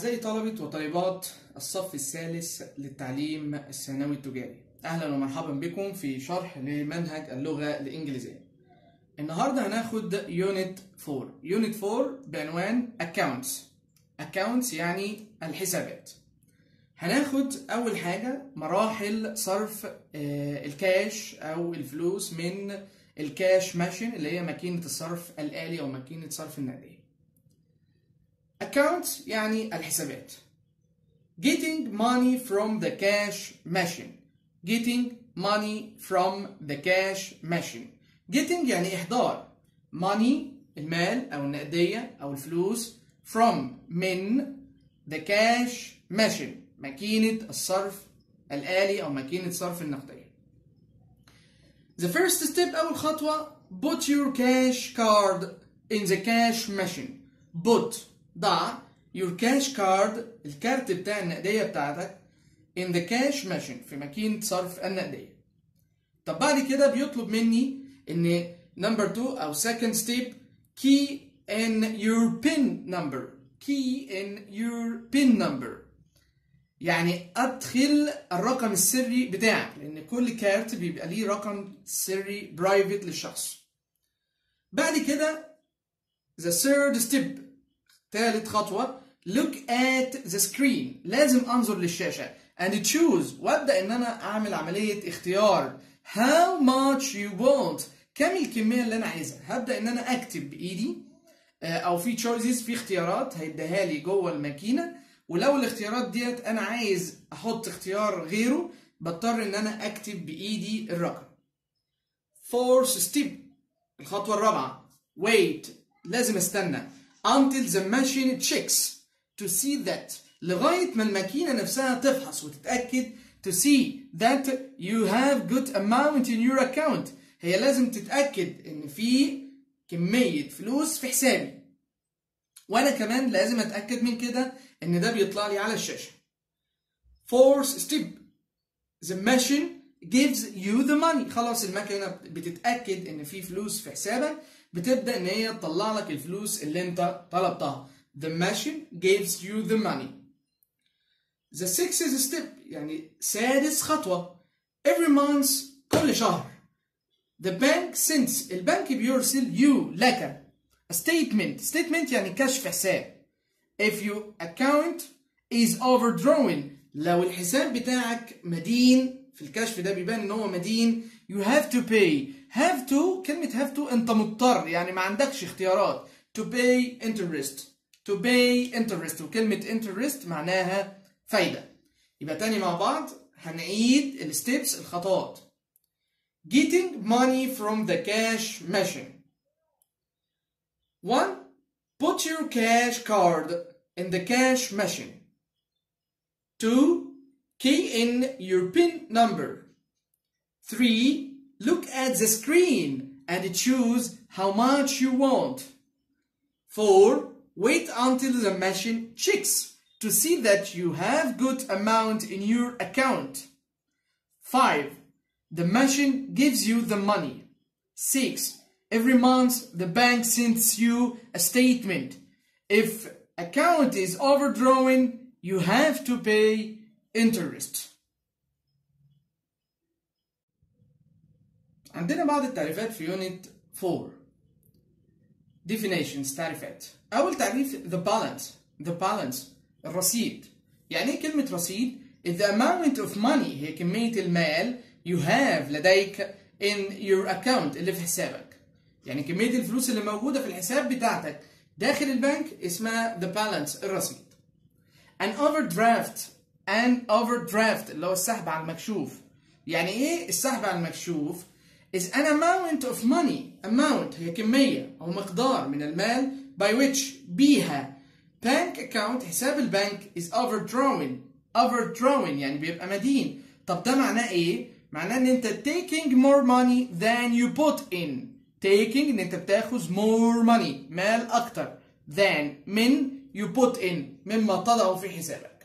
أعزائي طلبة وطالبات الصف الثالث للتعليم الثانوي التجاري أهلا ومرحبا بكم في شرح لمنهج اللغة الإنجليزية النهاردة هناخد يونت 4 يونت 4 بعنوان accounts accounts يعني الحسابات هناخد أول حاجة مراحل صرف آه، الكاش أو الفلوس من الكاش ماشين اللي هي ماكينة الصرف الآلي أو ماكينة صرف النقدية account يعني الحسابات getting money from the cash machine getting money from the cash machine getting يعني إحضار money المال أو النقدية أو الفلوس from من the cash machine ماكينة الصرف الآلي أو ماكينة صرف النقدية The first step أول خطوة put your cash card in the cash machine put ضع your cash card الكارت بتاع النقدية بتاعتك in the cash machine في ماكينة صرف النقدية طب بعد كده بيطلب مني ان number 2 او second step key in your pin number key in your pin number يعني ادخل الرقم السري بتاعك لان كل كارت بيبقى ليه رقم سري برايفت للشخص بعد كده the third step ثالث خطوة look at the screen لازم انظر للشاشة and choose وابدا ان انا اعمل عملية اختيار how much you want كم الكمية اللي انا عايزها هبدا ان انا اكتب بايدي آه، او في choices في اختيارات هيديها لي جوه الماكينة ولو الاختيارات ديت انا عايز احط اختيار غيره بضطر ان انا اكتب بايدي الرقم fourth step الخطوة الرابعة wait لازم استنى until the machine checks to see that لغاية ما الماكينة نفسها تفحص وتتأكد to see that you have good amount in your account هي لازم تتأكد ان في كمية فلوس في حسابي وانا كمان لازم اتأكد من كده ان ده بيطلع لي على الشاشة fourth step the machine gives you the money خلاص الماكينة بتتأكد ان في فلوس في حسابك بتبدأ ان هي تطلع لك الفلوس اللي انت طلبتها the machine gives you the money the sixth step يعني سادس خطوة every month كل شهر the bank sends البنك بيرسل you لك a statement statement يعني كشف حساب if your account is overdrawn لو الحساب بتاعك مدين في الكشف ده بيبان ان هو مدين you have to pay have to كلمة have to انت مضطر يعني ما عندكش اختيارات to pay interest to pay interest وكلمة interest معناها فايدة يبقى تاني مع بعض هنعيد الستيبس الخطوات getting money from the cash machine 1 put your cash card in the cash machine 2 key in your pin number 3 look at the screen and choose how much you want 4 wait until the machine checks to see that you have good amount in your account 5 the machine gives you the money 6 every month the bank sends you a statement if account is overdrawn you have to pay interest عندنا بعض التعريفات في يونت 4 definitions تعريفات أول تعريف the balance the balance الرصيد يعني إيه كلمة رصيد is the amount of money هي كمية المال you have لديك in your account اللي في حسابك يعني كمية الفلوس اللي موجودة في الحساب بتاعتك داخل البنك اسمها the balance الرصيد an overdraft an overdraft اللي هو السحب على المكشوف يعني ايه السحب على المكشوف is an amount of money amount هي كمية أو مقدار من المال by which بيها bank account حساب البنك is overdrawn overdrawn يعني بيبقى مدين طب ده معناه ايه؟ معناه ان انت taking more money than you put in taking ان انت بتاخذ more money مال اكتر than من you put in مما تضعه في حسابك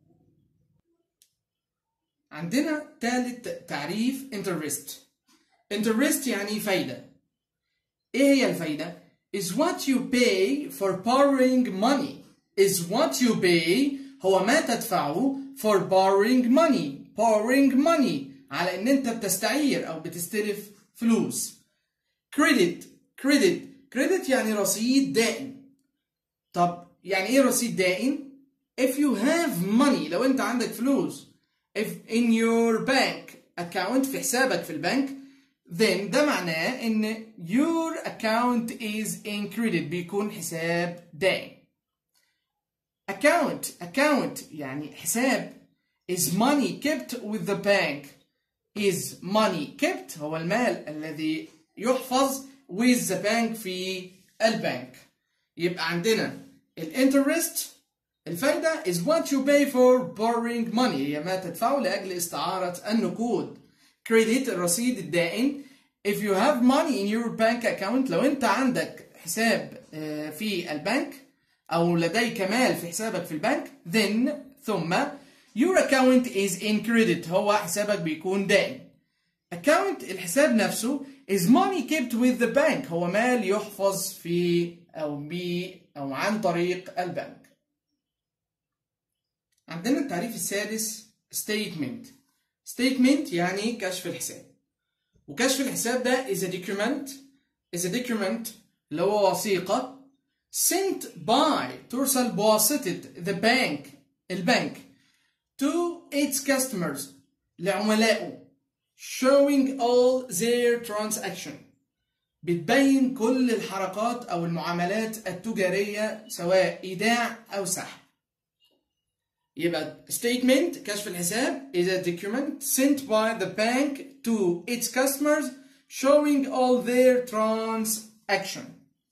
عندنا ثالث تعريف interest interest يعني فايدة ايه هي الفايدة is what you pay for borrowing money is what you pay هو ما تدفعه for borrowing money borrowing money على ان انت بتستعير او بتستلف فلوس credit credit credit يعني رصيد دائم طب يعني ايه رصيد دائم if you have money لو انت عندك فلوس if in your bank account في حسابك في البنك then ده معناه ان your account is in credit بيكون حساب دائم account account يعني حساب is money kept with the bank is money kept هو المال الذي يحفظ with the bank في البنك يبقى عندنا الانترست الفايدة is what you pay for borrowing money هي ما تدفعه لأجل استعارة النقود credit الرصيد الدائم if you have money in your bank account لو أنت عندك حساب في البنك أو لديك مال في حسابك في البنك then ثم your account is in credit هو حسابك بيكون دائم account الحساب نفسه is money kept with the bank هو مال يحفظ في أو بي أو عن طريق البنك عندنا التعريف السادس statement statement يعني كشف الحساب وكشف الحساب ده is a document is a document اللي هو وثيقة sent by ترسل بواسطة the bank البنك to its customers لعملائه showing all their transaction بتبين كل الحركات أو المعاملات التجارية سواء إيداع أو سحب يبقى statement كشف الحساب is a document sent by the bank to its customers showing all their transaction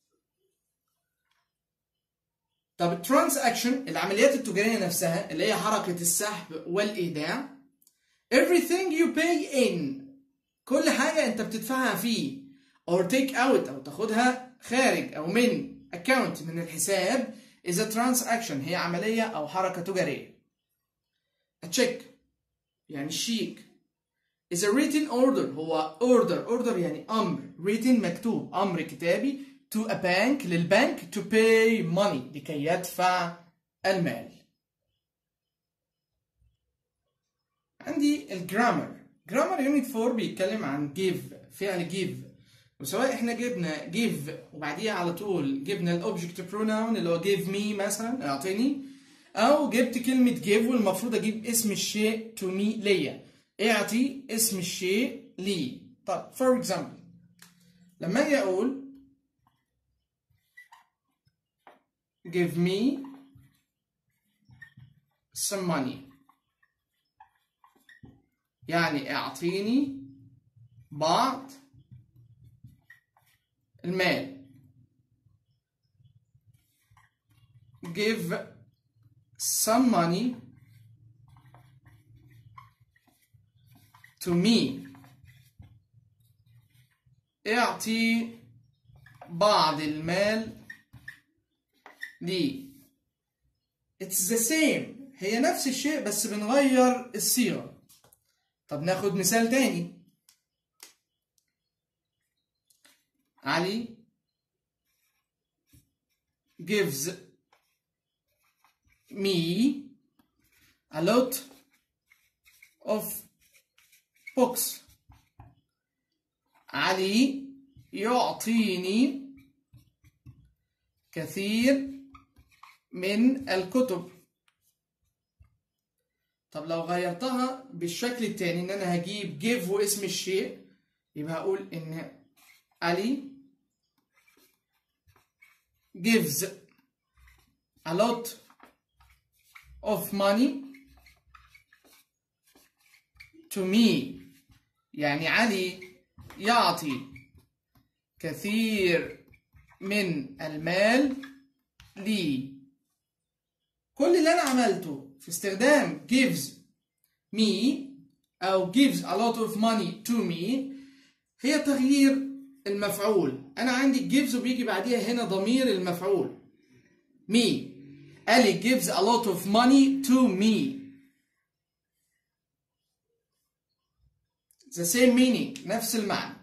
طب الترانزاكشن العمليات التجارية نفسها اللي هي حركة السحب والإيداع everything you pay in كل حاجة أنت بتدفعها فيه or take out أو تاخدها خارج أو من account من الحساب is a transaction هي عملية أو حركة تجارية a check يعني الشيك is a written order هو order order يعني أمر written مكتوب أمر كتابي to a bank للبنك to pay money لكي يدفع المال عندي الجرامر جرامر يونت 4 بيتكلم عن give فعل give وسواء احنا جبنا give وبعديها على طول جبنا الاوبجكت بروناون اللي هو give me مثلا اعطيني او جبت كلمة give والمفروض اجيب اسم الشيء to me ليا اعطي اسم الشيء لي طب for example لما اجي اقول give me some money يعني اعطيني بعض المال give some money to me اعطي بعض المال لي it's the same هي نفس الشيء بس بنغير الصيغة طب ناخد مثال تاني علي gives me a lot of books علي يعطيني كثير من الكتب طب لو غيرتها بالشكل التاني ان انا هجيب give واسم الشيء يبقى هقول ان علي gives a lot of money to me يعني علي يعطي كثير من المال لي كل اللي انا عملته في استخدام gives me او gives a lot of money to me هي تغيير المفعول انا عندي gives وبيجي بعديها هنا ضمير المفعول me Ali gives a lot of money to me the same meaning نفس المعنى